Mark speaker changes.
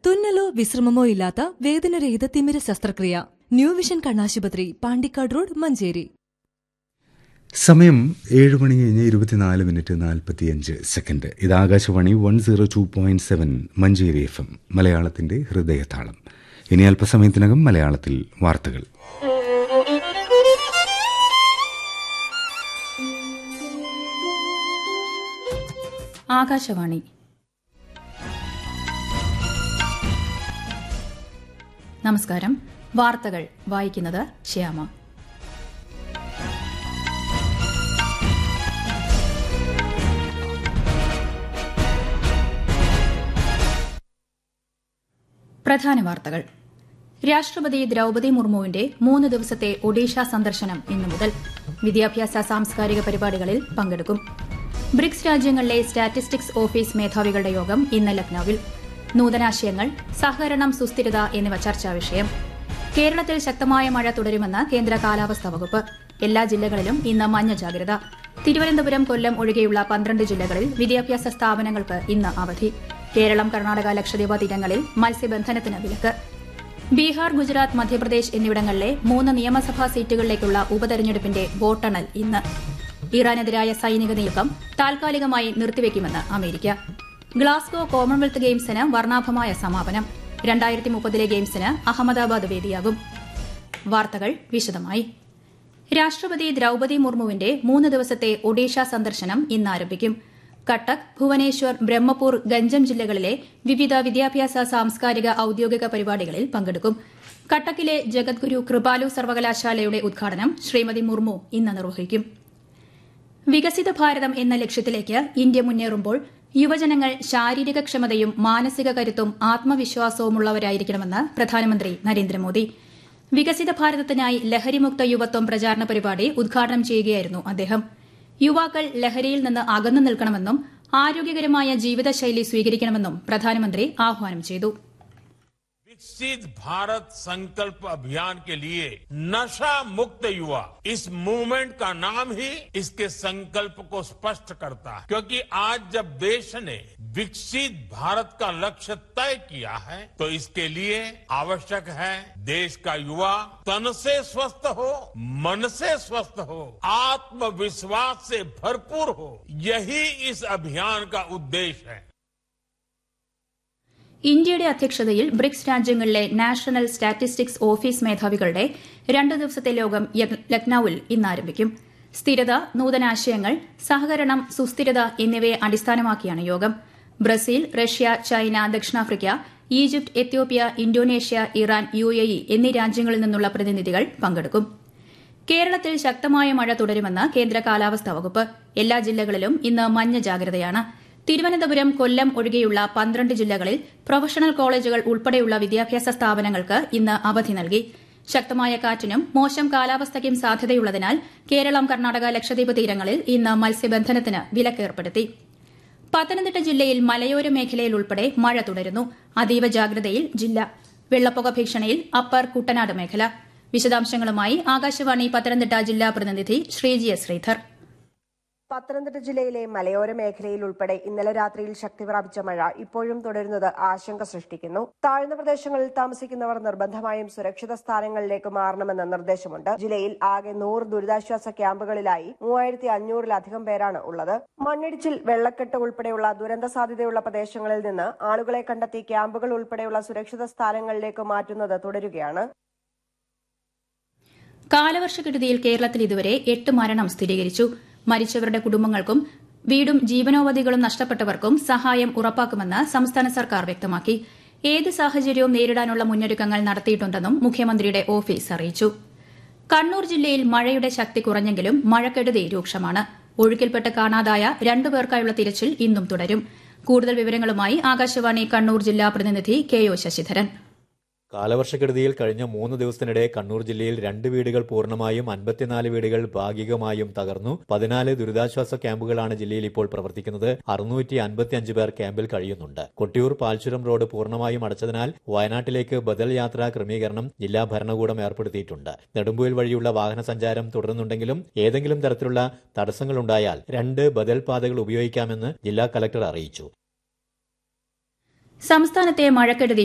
Speaker 1: തുന്നലോ വിശ്രമമോ ഇല്ലാത്ത വേദനരഹിത തിമിര ശസ്ത്രക്രിയ ന്യൂ വിഷൻ കണ്ണാശുപത്രി പാണ്ടിക്കാട് റോഡ് മഞ്ചേരി
Speaker 2: സമയം ഏഴ് മണി കഴിഞ്ഞ് ഇരുപത്തിനാല് മിനിറ്റ് നാൽപ്പത്തിയഞ്ച് സെക്കൻഡ് ഇത് Akashvani one zero two point seven Manjeri F M മലയാളത്തിന്റെ ഹൃദയതാളം ഇനി അല്പസമയത്തിനകം മലയാളത്തിൽ വാർത്തകൾ
Speaker 3: ആകാശവാണി നമസ്കാരം വാർത്തകൾ വായിക്കുന്നത് ശ്യാമ പ്രധാന വാർത്തകൾ രാഷ്ട്രപതി ദ്രൌപതി മുർമുവിന്റെ മൂന്ന് ദിവസത്തെ ഒഡീഷ സന്ദർശനം ഇന്നു മുതൽ വിദ്യാഭ്യാസ സാംസ്കാരിക പരിപാടികളിൽ പങ്കെടുക്കും ബ്രിക്സ് രാജ്യങ്ങളിലെ സ്റ്റാറ്റിസ്റ്റിക്സ് ഓഫീസ് മേധാവികളുടെ യോഗം ഇന്ന് ലക്നൌവിൽ നൂതനാശയങ്ങൾ സഹകരണം സുസ്ഥിരത എന്നിവ ചർച്ചാ വിഷയം കേരളത്തിൽ ശക്തമായ മഴ തുടരുമെന്ന് കേന്ദ്ര കാലാവസ്ഥാ വകുപ്പ് എല്ലാ ജില്ലകളിലും ഇന്ന് മഞ്ഞ ജാഗ്രത തിരുവനന്തപുരം കൊല്ലം ഒഴികെയുള്ള പന്ത്രണ്ട് ജില്ലകളിൽ വിദ്യാഭ്യാസ സ്ഥാപനങ്ങൾക്ക് ഇന്ന് അവധി കേരളം കർണാടക ലക്ഷദ്വീപ് തീരങ്ങളിൽ മത്സ്യബന്ധനത്തിന് വിലക്ക് ബീഹാർ ഗുജറാത്ത് മധ്യപ്രദേശ് എന്നിവിടങ്ങളിലെ മൂന്ന് നിയമസഭാ സീറ്റുകളിലേക്കുള്ള ഉപതെരഞ്ഞെടുപ്പിന്റെ വോട്ടെണ്ണൽ ഇന്ന് ഇറാനെതിരായ സൈനിക നീക്കം താൽക്കാലികമായി നിർത്തിവെക്കുമെന്ന് അമേരിക്ക ഗ്ലാസ്ഗോ കോമൺവെൽത്ത് ഗെയിംസിന് വർണ്ണാഭമായ സമാപനം രണ്ടായിരത്തി മുപ്പതിലെ ഗെയിംസിന് അഹമ്മദാബാദ് വേദിയാകും വാർത്തകൾ വിശദമായി രാഷ്ട്രപതി ദ്രൌപതി മുർമുവിന്റെ മൂന്ന് ദിവസത്തെ ഒഡീഷ സന്ദർശനം ഇന്ന് ആരംഭിക്കും കട്ടക് ഭുവനേശ്വർ ബ്രഹ്മപൂർ ഗഞ്ചം ജില്ലകളിലെ വിവിധ വിദ്യാഭ്യാസ സാംസ്കാരിക ഔദ്യോഗിക പരിപാടികളിൽ പങ്കെടുക്കും കട്ടക്കിലെ ജഗദ്ഗുരു കൃപാലു സർവകലാശാലയുടെ ഉദ്ഘാടനം ശ്രീമതി മുർമു ഇന്ന് നിർവഹിക്കും വികസിത ഭാരതം എന്ന ലക്ഷ്യത്തിലേക്ക് ഇന്ത്യ മുന്നേറുമ്പോൾ യുവജനങ്ങൾ ശാരീരിക ക്ഷമതയും മാനസിക കരുത്തും ആത്മവിശ്വാസവുമുള്ളവരായിരിക്കണമെന്ന് പ്രധാനമന്ത്രി നരേന്ദ്രമോദി വികസിത ഭാരതത്തിനായി ലഹരിമുക്ത യുവത്വം പ്രചാരണ പരിപാടി ഉദ്ഘാടനം ചെയ്യുകയായിരുന്നു അദ്ദേഹം യുവാക്കൾ ലഹരിയിൽ നിന്ന് അകന്നു നിൽക്കണമെന്നും ആരോഗ്യകരമായ ജീവിതശൈലി സ്വീകരിക്കണമെന്നും പ്രധാനമന്ത്രി ആഹ്വാനം ചെയ്തു
Speaker 4: विकसित भारत संकल्प अभियान के लिए नशा मुक्त युवा इस मूवमेंट का नाम ही इसके संकल्प को स्पष्ट करता है क्योंकि आज जब देश ने विकसित भारत का लक्ष्य तय किया है तो इसके लिए आवश्यक है देश का युवा तन से स्वस्थ हो मन से स्वस्थ हो आत्मविश्वास से भरपूर हो यही इस अभियान का उद्देश्य है
Speaker 3: ഇന്ത്യയുടെ അധ്യക്ഷതയിൽ ബ്രിക്സ് രാജ്യങ്ങളിലെ നാഷണൽ സ്റ്റാറ്റിസ്റ്റിക്സ് ഓഫീസ് മേധാവികളുടെ രണ്ട് ദിവസത്തെ യോഗം ലക്നൌവിൽ ഇന്ന് ആരംഭിക്കും സ്ഥിരത നൂതനാശയങ്ങൾ സഹകരണം സുസ്ഥിരത എന്നിവയെ അടിസ്ഥാനമാക്കിയാണ് യോഗം ബ്രസീൽ റഷ്യ ചൈന ദക്ഷിണാഫ്രിക്ക Egypt Ethiopia Indonesia Iran U A E എന്നീ രാജ്യങ്ങളിൽ നിന്നുള്ള പ്രതിനിധികൾ പങ്കെടുക്കും കേരളത്തിൽ ശക്തമായ മഴ തുടരുമെന്ന് കേന്ദ്ര കാലാവസ്ഥാ വകുപ്പ് എല്ലാ ജില്ലകളിലും ഇന്ന് മഞ്ഞ ജാഗ്രതയാണ് തിരുവനന്തപുരം കൊല്ലം ഒഴികെയുള്ള പന്ത്രണ്ട് ജില്ലകളിൽ പ്രൊഫഷണൽ കോളേജുകൾ ഉൾപ്പെടെയുള്ള വിദ്യാഭ്യാസ സ്ഥാപനങ്ങൾക്ക് ഇന്ന് അവധി നൽകി ശക്തമായ കാറ്റിനും മോശം കാലാവസ്ഥയ്ക്കും സാധ്യതയുള്ളതിനാൽ കേരളം കർണാടക ലക്ഷദ്വീപ് തീരങ്ങളിൽ ഇന്ന് മത്സ്യബന്ധനത്തിന് വിലക്കേർപ്പെടുത്തി പത്തനംതിട്ട ജില്ലയിൽ മലയോര മേഖലയിൽ ഉൾപ്പെടെ മഴ തുടരുന്നു അതീവ ജാഗ്രതയിൽ ജില്ല വെള്ളപ്പൊക്ക ഭീഷണിയിൽ അപ്പർ കുട്ടനാട് മേഖല വിശദാംശങ്ങളുമായി ആകാശവാണി പത്തനംതിട്ട ജില്ലാ പ്രതിനിധി ശ്രീജി എസ് ശ്രീധർ
Speaker 5: പത്തനംതിട്ട ജില്ലയിലെ മലയോര മേഖലയിൽ ഉൾപ്പെടെ ഇന്നലെ രാത്രിയിൽ ശക്തി പ്രാപിച്ച മഴ ഇപ്പോഴും തുടരുന്നത് ആശങ്ക സൃഷ്ടിക്കുന്നു താഴ്ന്ന പ്രദേശങ്ങളിൽ താമസിക്കുന്നവർ നിർബന്ധമായും സുരക്ഷിത സ്ഥാനങ്ങളിലേക്ക് മാറണമെന്ന നിർദ്ദേശമുണ്ട് ജില്ലയിൽ ആകെ നൂറ് ദുരിതാശ്വാസ ക്യാമ്പുകളിലായി മൂവായിരത്തി അഞ്ഞൂറിലധികം പേരാണ് ഉള്ളത് മണ്ണിടിച്ചിൽ വെള്ളക്കെട്ട് ഉൾപ്പെടെയുള്ള ദുരന്ത സാധ്യതയുള്ള പ്രദേശങ്ങളിൽ നിന്ന് ആളുകളെ കണ്ടെത്തി ക്യാമ്പുകൾ ഉൾപ്പെടെയുള്ള സുരക്ഷിത സ്ഥാനങ്ങളിലേക്ക് മാറ്റുന്നത് തുടരുകയാണ്
Speaker 3: കാലവർഷക്കെടുതിയിൽ കേരളത്തിൽ ഇതുവരെ എട്ട് മരണം സ്ഥിരീകരിച്ചു മരിച്ചവരുടെ കുടുംബങ്ങൾക്കും വീടും ജീവനോപാധികളും നഷ്ടപ്പെട്ടവർക്കും സഹായം ഉറപ്പാക്കുമെന്ന് സംസ്ഥാന സർക്കാർ വ്യക്തമാക്കി ഏത് സാഹചര്യവും നേരിടാനുള്ള മുന്നൊരുക്കങ്ങൾ നടത്തിയിട്ടുണ്ടെന്നും മുഖ്യമന്ത്രിയുടെ ഓഫീസ് അറിയിച്ചു കണ്ണൂർ ജില്ലയിൽ മഴയുടെ ശക്തി കുറഞ്ഞെങ്കിലും മഴക്കെടുതി രൂക്ഷമാണ് ഒഴുക്കിൽപ്പെട്ട് കാണാതായ രണ്ടുപേർക്കായുള്ള തിരച്ചിൽ ഇന്നും തുടരും കൂടുതൽ വിവരങ്ങളുമായി ആകാശവാണി കണ്ണൂർ ജില്ലാ പ്രതിനിധി കെ ഒ ശശിധരൻ
Speaker 6: കാലവർഷക്കെടുതിയിൽ കഴിഞ്ഞ മൂന്ന് ദിവസത്തിനിടെ കണ്ണൂർ ജില്ലയിൽ രണ്ട് വീടുകൾ പൂർണ്ണമായും അൻപത്തിനാല് വീടുകൾ ഭാഗികമായും തകർന്നു പതിനാല് ദുരിതാശ്വാസ ക്യാമ്പുകളാണ് ജില്ലയിൽ ഇപ്പോൾ പ്രവർത്തിക്കുന്നത് അറുന്നൂറ്റി അൻപത്തിയഞ്ച് പേർ ക്യാമ്പിൽ കഴിയുന്നുണ്ട് കൊട്ടിയൂർ പാൽച്ചുരം റോഡ് പൂർണ്ണമായും അടച്ചതിനാൽ വയനാട്ടിലേക്ക് ബദൽ യാത്രാ ക്രമീകരണം ജില്ലാ ഭരണകൂടം ഏർപ്പെടുത്തിയിട്ടുണ്ട് നെടുമ്പുയിൽ വഴിയുള്ള വാഹന സഞ്ചാരം തുടരുന്നുണ്ടെങ്കിലും ഏതെങ്കിലും തരത്തിലുള്ള തടസ്സങ്ങളുണ്ടായാൽ രണ്ട് ബദൽ പാതകൾ ഉപയോഗിക്കാമെന്ന് ജില്ലാ കലക്ടർ അറിയിച്ചു
Speaker 3: സംസ്ഥാനത്തെ മഴക്കെടുതി